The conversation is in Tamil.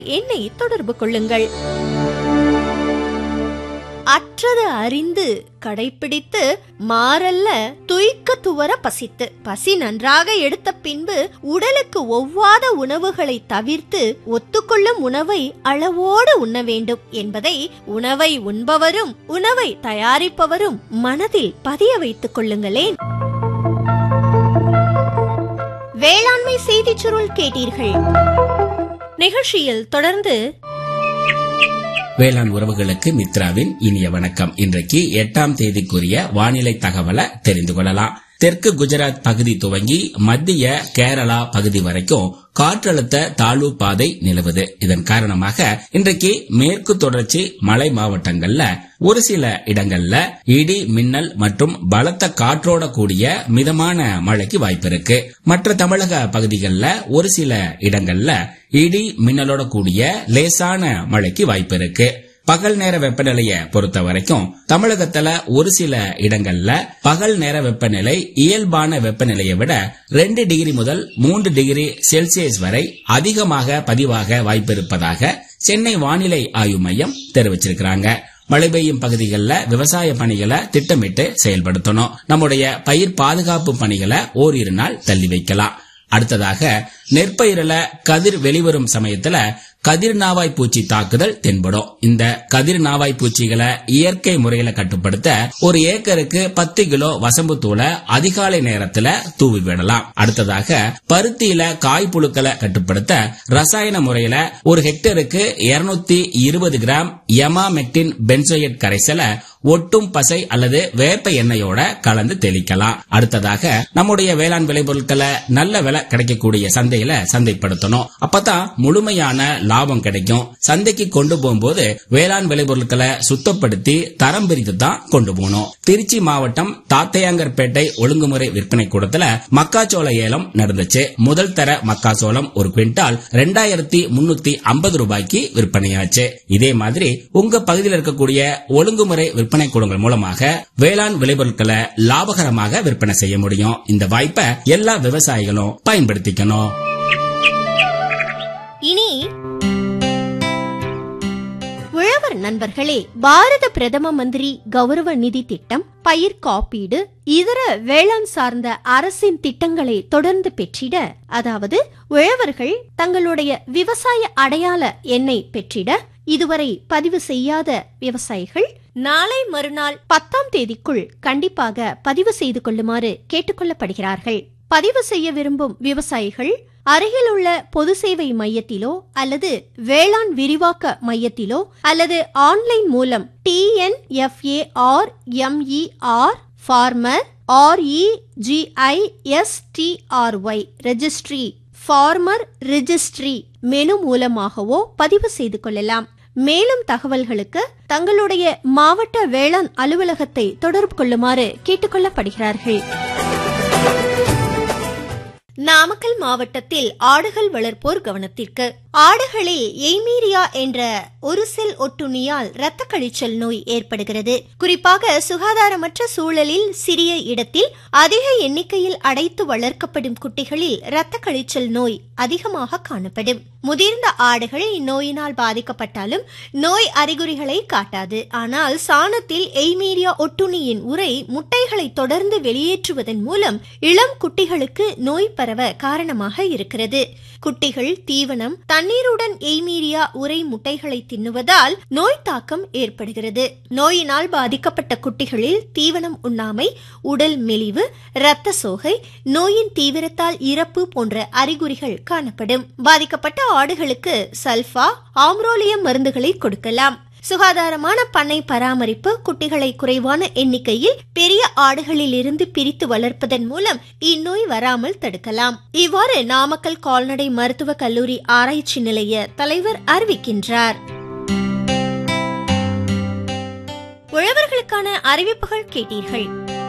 என்னை தொடர்பு கொள்ளுங்கள் அற்றது அறிந்து கடைப்பிடித்து மாறல்ல துய்க்க துவர பசித்து பசி நன்றாக எடுத்த பின்பு உடலுக்கு ஒவ்வாத உணவுகளை தவிர்த்து ஒத்துக்கொள்ளும் உணவை அளவோடு உண்ண வேண்டும் என்பதை உணவை உண்பவரும் உணவை தயாரிப்பவரும் மனதில் பதிய வைத்துக் கொள்ளுங்களேன் வேளாண்மை செய்திச் சுருள் கேட்டீர்கள் நிகழ்ச்சியில் தொடர்ந்து வேளாண் உறவுகளுக்கு மித்ராவின் இனிய வணக்கம் இன்றைக்கு எட்டாம் தேதிக்குரிய வானிலை தகவலை தெரிந்து கொள்ளலாம் தெற்கு குஜராத் பகுதி துவங்கி மத்திய கேரளா பகுதி வரைக்கும் காற்றழுத்த தாழ்வு பாதை நிலவுது இதன் காரணமாக இன்றைக்கு மேற்கு தொடர்ச்சி மலை மாவட்டங்கள்ல ஒரு சில இடங்கள்ல இடி மின்னல் மற்றும் பலத்த காற்றோட கூடிய மிதமான மழைக்கு வாய்ப்பு இருக்கு மற்ற தமிழக பகுதிகளில் ஒரு சில இடங்கள்ல இடி மின்னலோட கூடிய லேசான மழைக்கு வாய்ப்பு இருக்கு பகல் நேர வெப்பநிலையை பொறுத்த வரைக்கும் தமிழகத்துல ஒரு சில இடங்கள்ல பகல் நேர வெப்பநிலை இயல்பான வெப்பநிலையை விட ரெண்டு டிகிரி முதல் மூன்று டிகிரி செல்சியஸ் வரை அதிகமாக பதிவாக வாய்ப்பிருப்பதாக சென்னை வானிலை ஆய்வு மையம் தெரிவிச்சிருக்கிறாங்க மழை பெய்யும் பகுதிகளில் விவசாய பணிகளை திட்டமிட்டு செயல்படுத்தணும் நம்முடைய பயிர் பாதுகாப்பு பணிகளை ஓரிரு நாள் தள்ளி வைக்கலாம் அடுத்ததாக நெற்பயிரில கதிர் வெளிவரும் சமயத்துல கதிர் நாவாய் பூச்சி தாக்குதல் தென்படும் இந்த கதிர் நாவாய் பூச்சிகளை இயற்கை முறையில கட்டுப்படுத்த ஒரு ஏக்கருக்கு பத்து கிலோ வசம்பு தூளை அதிகாலை நேரத்துல தூவி விடலாம் அடுத்ததாக பருத்தியில காய் புழுக்களை கட்டுப்படுத்த ரசாயன முறையில ஒரு ஹெக்டருக்கு இருநூத்தி இருபது கிராம் எமாமெக்டின் பென்சோயட் கரைசலை ஒட்டும் பசை அல்லது வேப்ப எண்ணெயோட கலந்து தெளிக்கலாம் அடுத்ததாக நம்முடைய வேளாண் விளைபொருட்களை நல்ல விலை கிடைக்கக்கூடிய சந்தையில சந்தைப்படுத்தணும் அப்பதான் முழுமையான லாபம் கிடைக்கும் சந்தைக்கு கொண்டு போகும்போது வேளாண் விளைபொருட்களை சுத்தப்படுத்தி தரம் பிரித்து தான் கொண்டு போகணும் திருச்சி மாவட்டம் தாத்தையாங்கர்பேட்டை ஒழுங்குமுறை விற்பனை கூடத்துல மக்காச்சோள ஏலம் நடந்துச்சு முதல் தர மக்காச்சோளம் ஒரு குவிண்டால் ரெண்டாயிரத்தி முன்னூத்தி ஐம்பது ரூபாய்க்கு விற்பனையாச்சு இதே மாதிரி உங்க பகுதியில் இருக்கக்கூடிய ஒழுங்குமுறை விற்பனை கூடங்கள் மூலமாக வேளாண் விளைபொருட்களை லாபகரமாக விற்பனை செய்ய முடியும் இந்த வாய்ப்பை எல்லா விவசாயிகளும் பயன்படுத்திக்கணும் இனி உழவர் நண்பர்களே பாரத பிரதம மந்திரி கௌரவ நிதி திட்டம் பயிர் காப்பீடு இதர வேளாண் சார்ந்த அரசின் திட்டங்களை தொடர்ந்து பெற்றிட அதாவது உழவர்கள் தங்களுடைய விவசாய அடையாள எண்ணை பெற்றிட இதுவரை பதிவு செய்யாத விவசாயிகள் நாளை மறுநாள் பத்தாம் தேதிக்குள் கண்டிப்பாக பதிவு செய்து கொள்ளுமாறு கேட்டுக்கொள்ளப்படுகிறார்கள் பதிவு செய்ய விரும்பும் விவசாயிகள் அருகிலுள்ள பொது சேவை மையத்திலோ அல்லது வேளாண் விரிவாக்க மையத்திலோ அல்லது ஆன்லைன் மூலம் டிஎன்எஃப்ஏஆர் MER farmer ஆர்இஜிஐஎஸ்டிஆர்ஒய் registry farmer registry menu மூலமாகவோ பதிவு செய்து கொள்ளலாம் மேலும் தகவல்களுக்கு தங்களுடைய மாவட்ட வேளாண் அலுவலகத்தை தொடர்பு கொள்ளுமாறு கேட்டுக்கொள்ளப்படுகிறார்கள் நாமக்கல் மாவட்டத்தில் ஆடுகள் வளர்ப்போர் கவனத்திற்கு ஆடுகளில் எய்மீரியா என்ற ஒரு செல் ஒட்டுண்ணியால் இரத்த கழிச்சல் நோய் ஏற்படுகிறது குறிப்பாக சுகாதாரமற்ற சூழலில் சிறிய இடத்தில் அதிக எண்ணிக்கையில் அடைத்து வளர்க்கப்படும் குட்டிகளில் இரத்த கழிச்சல் நோய் அதிகமாக காணப்படும் முதிர்ந்த ஆடுகள் இந்நோயினால் பாதிக்கப்பட்டாலும் நோய் அறிகுறிகளை காட்டாது ஆனால் சாணத்தில் எய்மீரியா ஒட்டுண்ணியின் உரை முட்டைகளை தொடர்ந்து வெளியேற்றுவதன் மூலம் இளம் குட்டிகளுக்கு நோய் பரவ காரணமாக இருக்கிறது குட்டிகள் தீவனம் தண்ணீருடன் எய்மீரியா உரை முட்டைகளை தின்னுவதால் நோய் தாக்கம் ஏற்படுகிறது நோயினால் பாதிக்கப்பட்ட குட்டிகளில் தீவனம் உண்ணாமை உடல் மெலிவு இரத்த சோகை நோயின் தீவிரத்தால் இறப்பு போன்ற அறிகுறிகள் காணப்படும் பாதிக்கப்பட்ட ஆடுகளுக்கு சல்ஃபா ஆம்ரோலியம் மருந்துகளை கொடுக்கலாம் சுகாதாரமான பண்ணை பராமரிப்பு குட்டிகளை குறைவான எண்ணிக்கையில் பெரிய ஆடுகளில் இருந்து பிரித்து வளர்ப்பதன் மூலம் இந்நோய் வராமல் தடுக்கலாம் இவ்வாறு நாமக்கல் கால்நடை மருத்துவக் கல்லூரி ஆராய்ச்சி நிலைய தலைவர் அறிவிக்கின்றார் உழவர்களுக்கான அறிவிப்புகள் கேட்டீர்கள்